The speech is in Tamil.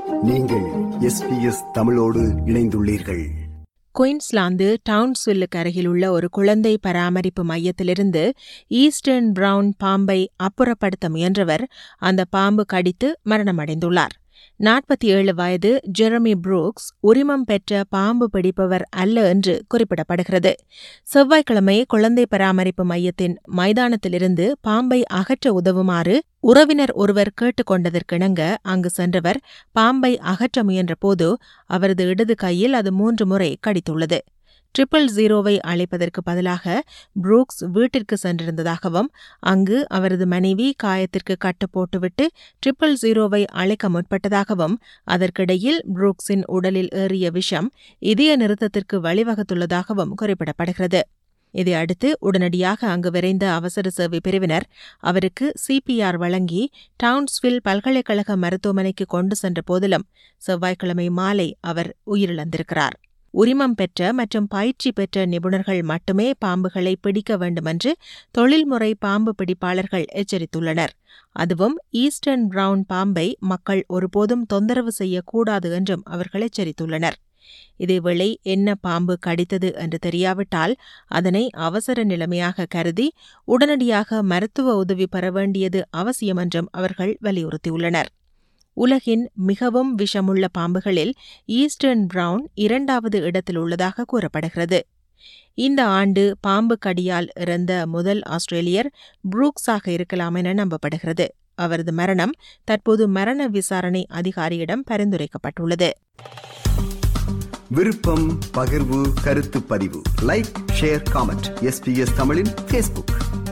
நீங்கள் எஸ்பிஎஸ் தமிழோடு இணைந்துள்ளீர்கள் குயின்ஸ்லாந்து டவுன்ஸ்வில்லுக்கு அருகிலுள்ள ஒரு குழந்தை பராமரிப்பு மையத்திலிருந்து ஈஸ்டர்ன் பிரவுன் பாம்பை அப்புறப்படுத்த முயன்றவர் அந்த பாம்பு கடித்து மரணமடைந்துள்ளார் நாற்பத்தி ஏழு வயது ஜெரமி புரூக்ஸ் உரிமம் பெற்ற பாம்பு பிடிப்பவர் அல்ல என்று குறிப்பிடப்படுகிறது செவ்வாய்க்கிழமை குழந்தை பராமரிப்பு மையத்தின் மைதானத்திலிருந்து பாம்பை அகற்ற உதவுமாறு உறவினர் ஒருவர் கேட்டுக்கொண்டதற்கிணங்க அங்கு சென்றவர் பாம்பை அகற்ற முயன்றபோது அவரது இடது கையில் அது மூன்று முறை கடித்துள்ளது ட்ரிபிள் ஜீரோவை அழைப்பதற்கு பதிலாக புரூக்ஸ் வீட்டிற்கு சென்றிருந்ததாகவும் அங்கு அவரது மனைவி காயத்திற்கு கட்டு போட்டுவிட்டு ட்ரிபிள் ஜீரோவை அழைக்க முற்பட்டதாகவும் அதற்கிடையில் புரூக்ஸின் உடலில் ஏறிய விஷம் இதய நிறுத்தத்திற்கு வழிவகுத்துள்ளதாகவும் குறிப்பிடப்படுகிறது இதையடுத்து உடனடியாக அங்கு விரைந்த அவசர சேவை பிரிவினர் அவருக்கு சிபிஆர் வழங்கி டவுன்ஸ்வில் பல்கலைக்கழக மருத்துவமனைக்கு கொண்டு சென்ற போதிலும் செவ்வாய்க்கிழமை மாலை அவர் உயிரிழந்திருக்கிறார் உரிமம் பெற்ற மற்றும் பயிற்சி பெற்ற நிபுணர்கள் மட்டுமே பாம்புகளை பிடிக்க வேண்டுமென்று தொழில்முறை பாம்பு பிடிப்பாளர்கள் எச்சரித்துள்ளனர் அதுவும் ஈஸ்டர்ன் பிரவுன் பாம்பை மக்கள் ஒருபோதும் தொந்தரவு செய்யக்கூடாது என்றும் அவர்கள் எச்சரித்துள்ளனர் இதேவேளை என்ன பாம்பு கடித்தது என்று தெரியாவிட்டால் அதனை அவசர நிலைமையாக கருதி உடனடியாக மருத்துவ உதவி பெற வேண்டியது அவசியம் என்றும் அவர்கள் வலியுறுத்தியுள்ளனர் உலகின் மிகவும் விஷமுள்ள பாம்புகளில் ஈஸ்டர்ன் பிரவுன் இரண்டாவது இடத்தில் உள்ளதாக கூறப்படுகிறது இந்த ஆண்டு பாம்பு கடியால் இறந்த முதல் ஆஸ்திரேலியர் புரூக்ஸாக இருக்கலாம் என நம்பப்படுகிறது அவரது மரணம் தற்போது மரண விசாரணை அதிகாரியிடம் பரிந்துரைக்கப்பட்டுள்ளது விருப்பம் பகிர்வு கருத்து பதிவு லைக் ஷேர் காமெண்ட் எஸ்பிஎஸ் தமிழின் ஃபேஸ்புக்